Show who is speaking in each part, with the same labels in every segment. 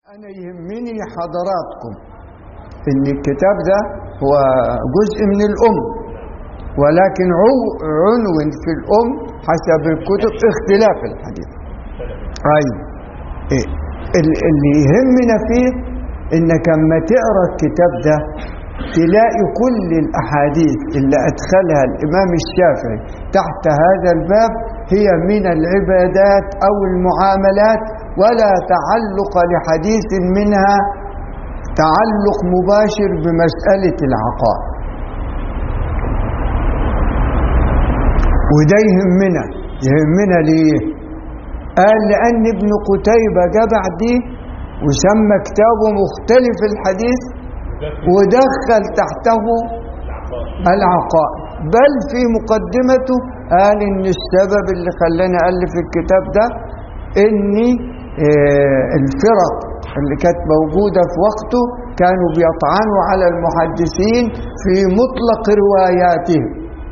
Speaker 1: أنا يهمني حضراتكم إن الكتاب ده هو جزء من الأم ولكن عو عنو في الأم حسب الكتب اختلاف الحديث أيوة إيه. ال- اللي يهمنا فيه إنك لما تقرأ الكتاب ده تلاقي كل الأحاديث اللي أدخلها الإمام الشافعي تحت هذا الباب هي من العبادات أو المعاملات ولا تعلق لحديث منها تعلق مباشر بمسألة العقائد وده يهمنا يهمنا ليه قال لأن ابن قتيبة جبع دي وسمى كتابه مختلف الحديث ودخل تحته العقائد بل في مقدمته قال ان السبب اللي خلاني الف الكتاب ده اني آه، الفرق اللي كانت موجودة في وقته كانوا بيطعنوا على المحدثين في مطلق رواياتهم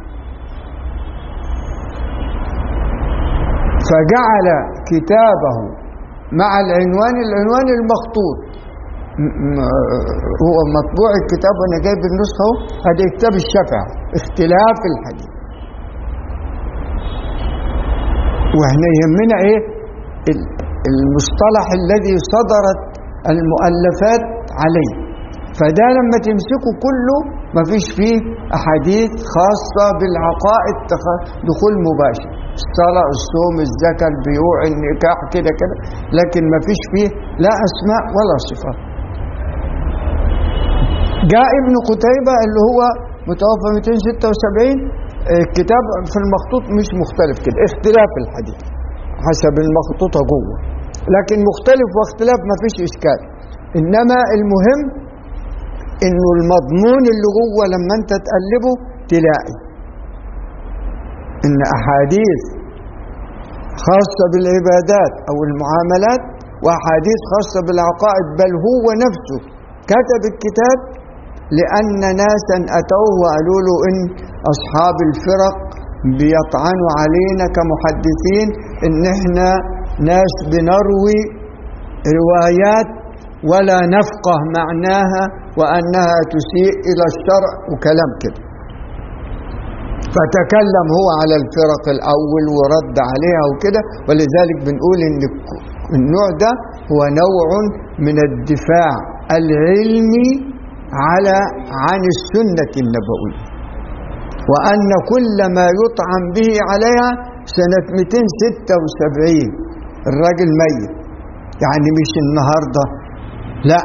Speaker 1: فجعل كتابه مع العنوان العنوان المخطوط م- م- هو مطبوع الكتاب وانا جايب النسخه اهو هذا كتاب الشافعي اختلاف الحديث واحنا يهمنا ايه ال- المصطلح الذي صدرت المؤلفات عليه فده لما تمسكه كله ما فيش فيه احاديث خاصه بالعقائد تخ- دخول مباشر الصلاه الصوم الزكاه البيوع النكاح كده كده لكن ما فيش فيه لا اسماء ولا صفات جاء ابن قتيبة اللي هو متوفى 276 الكتاب في المخطوط مش مختلف كده اختلاف الحديث حسب المخطوطة جوه لكن مختلف واختلاف ما فيش إشكال إنما المهم إنه المضمون اللي جوه لما أنت تقلبه تلاقي إن أحاديث خاصة بالعبادات أو المعاملات وأحاديث خاصة بالعقائد بل هو نفسه كتب الكتاب لأن ناسا أتوه وقالوا له إن أصحاب الفرق بيطعنوا علينا كمحدثين إن إحنا ناس بنروي روايات ولا نفقه معناها وأنها تسيء إلى الشرع وكلام كده فتكلم هو على الفرق الأول ورد عليها وكده ولذلك بنقول إن النوع ده هو نوع من الدفاع العلمي على عن السنة النبوية وأن كل ما يطعن به عليها سنة 276 الراجل ميت يعني مش النهاردة لا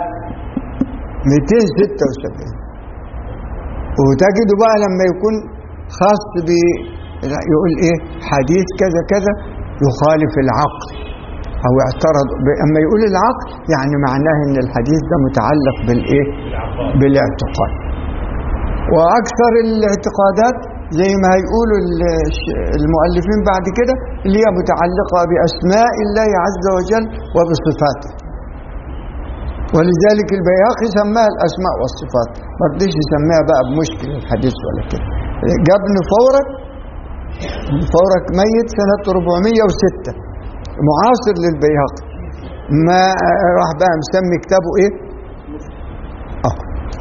Speaker 1: 276 وتجد بقى لما يكون خاص ب يقول ايه حديث كذا كذا يخالف العقل او اعترض اما يقول العقل يعني معناه ان الحديث ده متعلق بالايه بالاعتقاد واكثر الاعتقادات زي ما هيقولوا ال- المؤلفين بعد كده اللي هي متعلقه باسماء الله عز وجل وبصفاته ولذلك البياقي سماها الاسماء والصفات ما رضيش يسميها بقى بمشكل الحديث ولا كده جاب ابن فورك ابن فورك ميت سنه 406 معاصر للبيهقي ما راح بقى مسمي كتابه ايه اه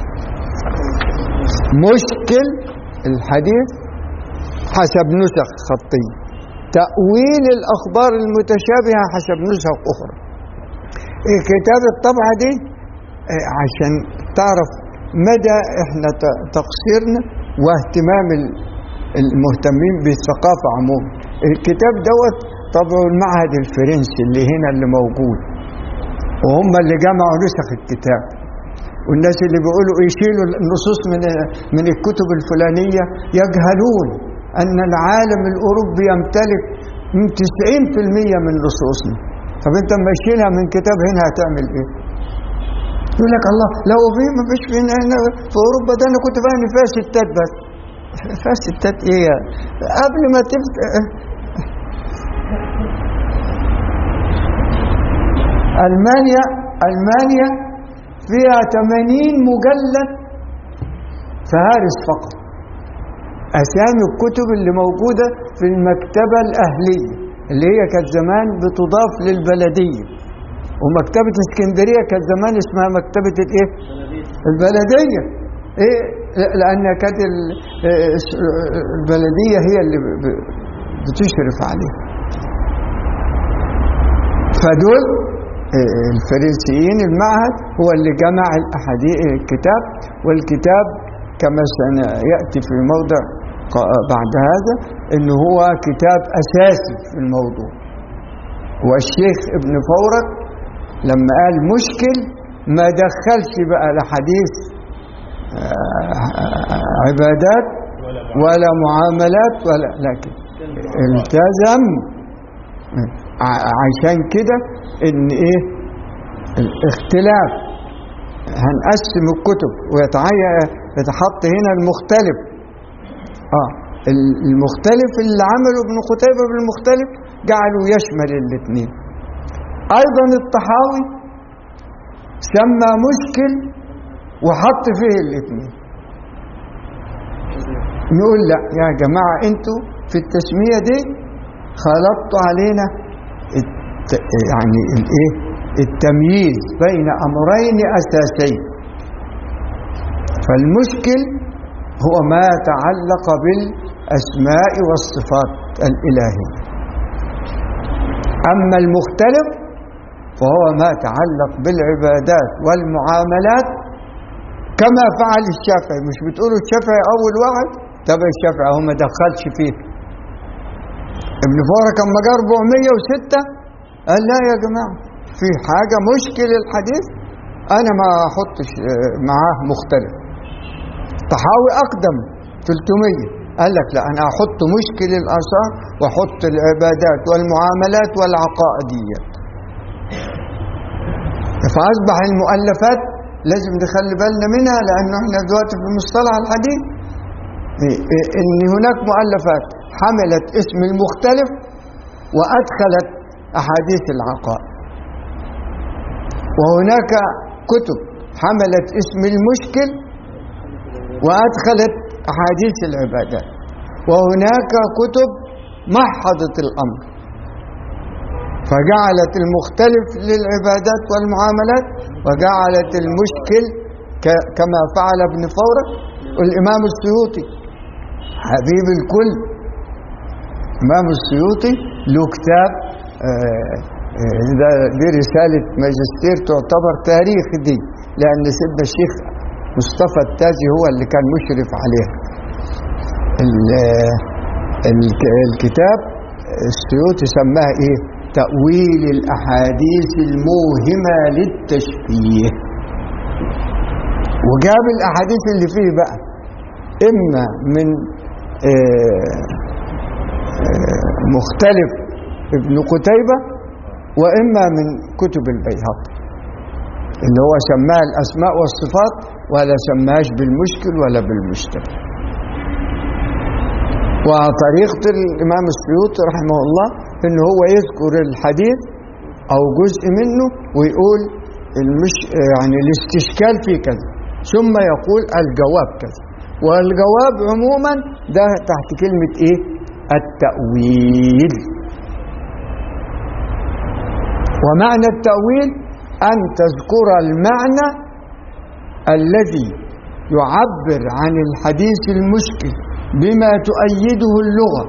Speaker 1: مشكل الحديث حسب نسخ خطية تأويل الأخبار المتشابهة حسب نسخ أخرى إيه كتاب الطبعة دي إيه عشان تعرف مدى احنا ت- تقصيرنا واهتمام ال- المهتمين بالثقافة عموما الكتاب دوت طبعه المعهد الفرنسي اللي هنا اللي موجود وهم اللي جمعوا نسخ الكتاب والناس اللي بيقولوا يشيلوا النصوص من من الكتب الفلانية يجهلون أن العالم الأوروبي يمتلك من 90% من نصوصنا طب أنت لما تشيلها من كتاب هنا هتعمل إيه؟ يقول لك الله لو في ما فيش في هنا في أوروبا ده أنا كنت فاهم فيها ستات بس فيها ستات إيه يعني؟ قبل ما تفتح ألمانيا ألمانيا فيها 80 مجلد فهارس فقط أسامي الكتب اللي موجودة في المكتبة الأهلية اللي هي كانت زمان بتضاف للبلدية ومكتبة اسكندرية كانت زمان اسمها مكتبة الايه البلدية ايه لان كانت ال- البلدية هي اللي ب- ب- بتشرف عليها فدول آه، الفرنسيين المعهد هو اللي جمع الأحاديث الكتاب والكتاب كما سيأتي في موضع ق- بعد هذا إنه هو كتاب أساسي في الموضوع والشيخ ابن فورك لما قال مشكل ما دخلش بقى لا حديث آه، عبادات ولا معاملات ولا لكن التزم ع- عشان كده ان ايه الاختلاف هنقسم الكتب ويتعين يتحط هنا المختلف اه ال- المختلف اللي عمله ابن قتيبة بالمختلف جعله يشمل الاثنين ايضا الطحاوي سمى مشكل وحط فيه الاثنين نقول لا يا جماعة انتوا في التسمية دي خلطتوا علينا الت... يعني الايه التمييز بين امرين اساسين فالمشكل هو ما تعلق بالاسماء والصفات الالهيه اما المختلف فهو ما تعلق بالعبادات والمعاملات كما فعل الشافعي مش بتقولوا الشافعي اول واحد طب الشافعي هو ما دخلش فيه ابن فورك اما جه 406 قال لا يا جماعه في حاجه مشكل الحديث انا ما احطش آه، معاه مختلف طحاوي اقدم 300 قال لك لا انا احط مشكل الاثار واحط العبادات والمعاملات والعقائديات فاصبح المؤلفات لازم نخلي بالنا منها لانه احنا دلوقتي في مصطلح الحديث إيه- إيه- ان هناك مؤلفات حملت اسم المختلف وادخلت احاديث العقائد وهناك كتب حملت اسم المشكل وادخلت احاديث العبادات وهناك كتب محضت الامر فجعلت المختلف للعبادات والمعاملات وجعلت المشكل ك- كما فعل ابن فورة والإمام السيوطي حبيب الكل الإمام السيوطي له كتاب آه، آه، ده- دي رسالة ماجستير تعتبر تاريخ دي لأن سيدنا الشيخ مصطفى التاجي هو اللي كان مشرف عليها ال- الك- الكتاب السيوطي سماها ايه تأويل الأحاديث الموهمة للتشبيه وجاب الأحاديث اللي فيه بقى إما من آه، آه، مختلف ابن قتيبة وإما من كتب البيهقي اللي هو سماها الأسماء والصفات ولا سماهاش بالمشكل ولا بالمشتبه وطريقة الإمام السيوطي رحمه الله إن هو يذكر الحديث أو جزء منه ويقول المش يعني الاستشكال في كذا ثم يقول الجواب كذا والجواب عموما ده تحت كلمة إيه؟ التأويل ومعنى التأويل أن تذكر المعنى الذي يعبر عن الحديث المشكل بما تؤيده اللغة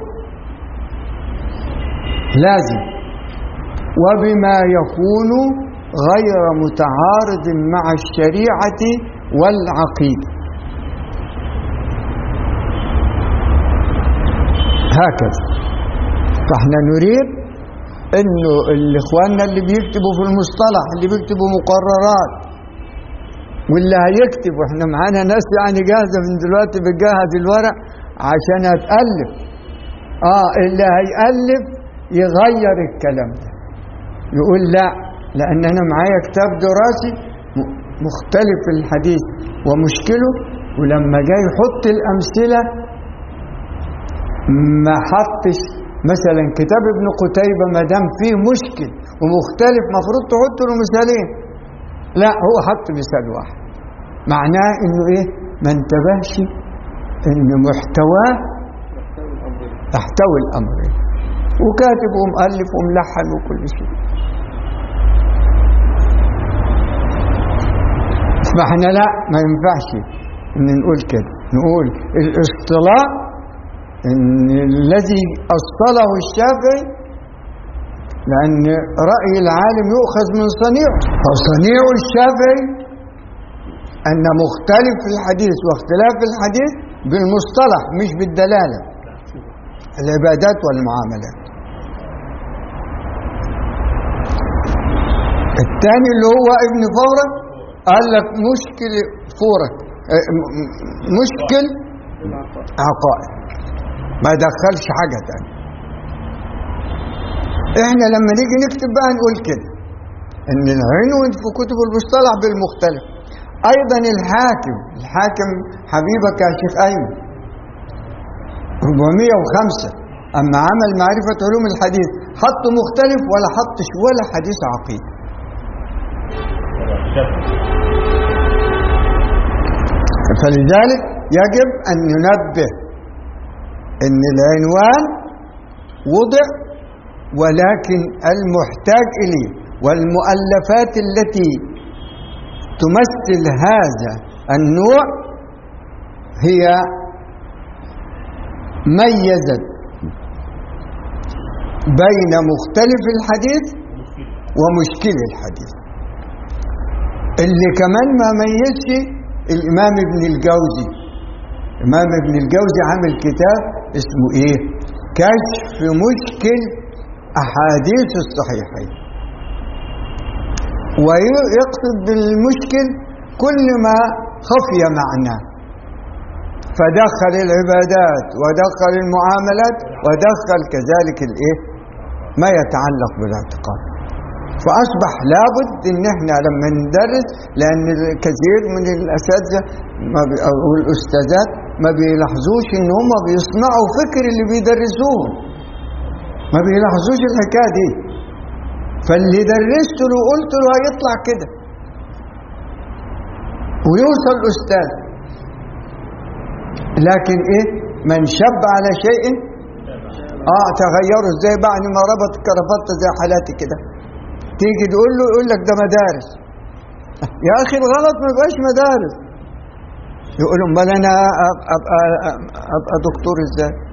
Speaker 1: لازم وبما يكون غير متعارض مع الشريعة والعقيدة هكذا فاحنا نريد انه الاخواننا اللي بيكتبوا في المصطلح اللي بيكتبوا مقررات واللي هيكتب واحنا معانا ناس يعني جاهزه من دلوقتي بتجهز الورق عشان هتألف اه اللي هيألف يغير الكلام ده يقول لا لان انا معايا كتاب دراسي م- مختلف الحديث ومشكله ولما جاي يحط الامثله ما حطش مثلا كتاب ابن قتيبة ما دام فيه مشكل ومختلف مفروض تحط له مثالين لا هو حط مثال واحد معناه انه ايه ما انتبهش ان محتواه يحتوي الامرين وكاتب ومؤلف وملحن وكل شيء ما احنا لا ما ينفعش ان نقول كده نقول الاصطلاح ان الذي اصطله الشافعي لان راي العالم يؤخذ من صنيعه فصنيع الشافعي ان مختلف في الحديث واختلاف الحديث بالمصطلح مش بالدلاله العبادات والمعاملات الثاني اللي هو ابن فورة قال لك مشكل فورة اه، م- م- مشكل عقائد ما دخلش حاجة تانية احنا لما نيجي نكتب بقى نقول كده ان العنوان في كتب المصطلح بالمختلف ايضا الحاكم الحاكم حبيبك يا شيخ ايمن 405 اما عمل معرفة علوم الحديث حط مختلف ولا حطش ولا حديث عقيدة فلذلك يجب أن ننبه أن العنوان وضع ولكن المحتاج إليه والمؤلفات التي تمثل هذا النوع هي ميزت بين مختلف الحديث ومشكل الحديث اللي كمان ما ميزش الإمام ابن الجوزي الإمام ابن الجوزي عامل كتاب اسمه إيه كشف مشكل أحاديث الصحيحين ويقصد بالمشكل كل ما خفي معناه فدخل العبادات ودخل المعاملات ودخل كذلك الايه ما يتعلق بالاعتقاد فاصبح لابد ان احنا لما ندرس لان الكثير من الاساتذه ما بي- او الاستاذات ما بيلاحظوش ان هم بيصنعوا فكر اللي بيدرسوه ما بيلاحظوش الحكايه دي فاللي درسته له قلت له هيطلع كده ويوصل استاذ لكن ايه من شب على شيء اه تغيروا ازاي بعد ما ربط كرافته زي حالاتي كده تيجي تقول له يقول لك ده مدارس يا اخي الغلط ما يبقاش مدارس يقول امال انا أب- ابقى ابقى دكتور ازاي